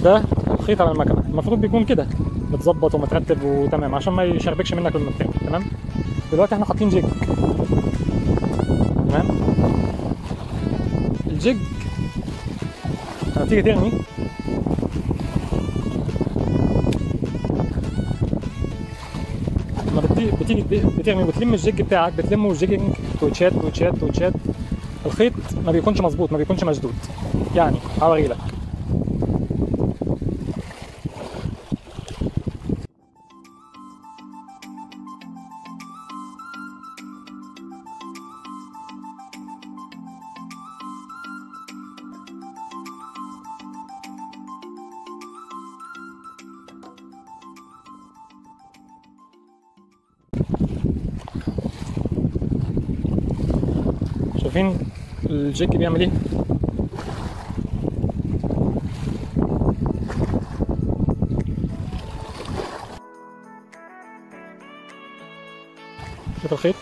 ده الخيط على المكنه المفروض بيكون كده متظبط ومترتب وتمام عشان ما يشربكش منك لما بترمي تمام دلوقتي احنا حاطين جيج تمام الجيج لما تيجي ترمي لما بتيجي بتيجي بترمي وتلم الجيج بتاعك بتلمه جيجنج تويتشات تويتشات تويتشات الخيط ما بيكونش مظبوط ما بيكونش مشدود يعني هوري لك شايفين الجيك بيعمل ايه شوف الخيط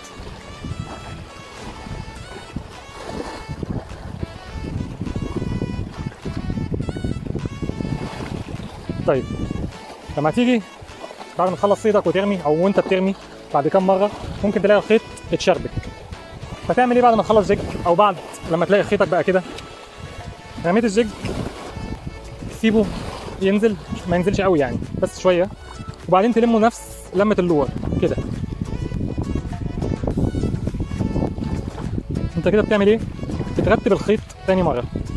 طيب لما تيجي بعد ما تخلص صيدك وترمي او وانت بترمي بعد كام مره ممكن تلاقي الخيط اتشربك فتعمل ايه بعد ما تخلص جيج او بعد لما تلاقي خيطك بقى كده رميت الجيج تسيبه ينزل ما ينزلش قوي يعني بس شويه وبعدين تلمه نفس لمه اللور كده انت كده بتعمل ايه بترتب الخيط تاني مره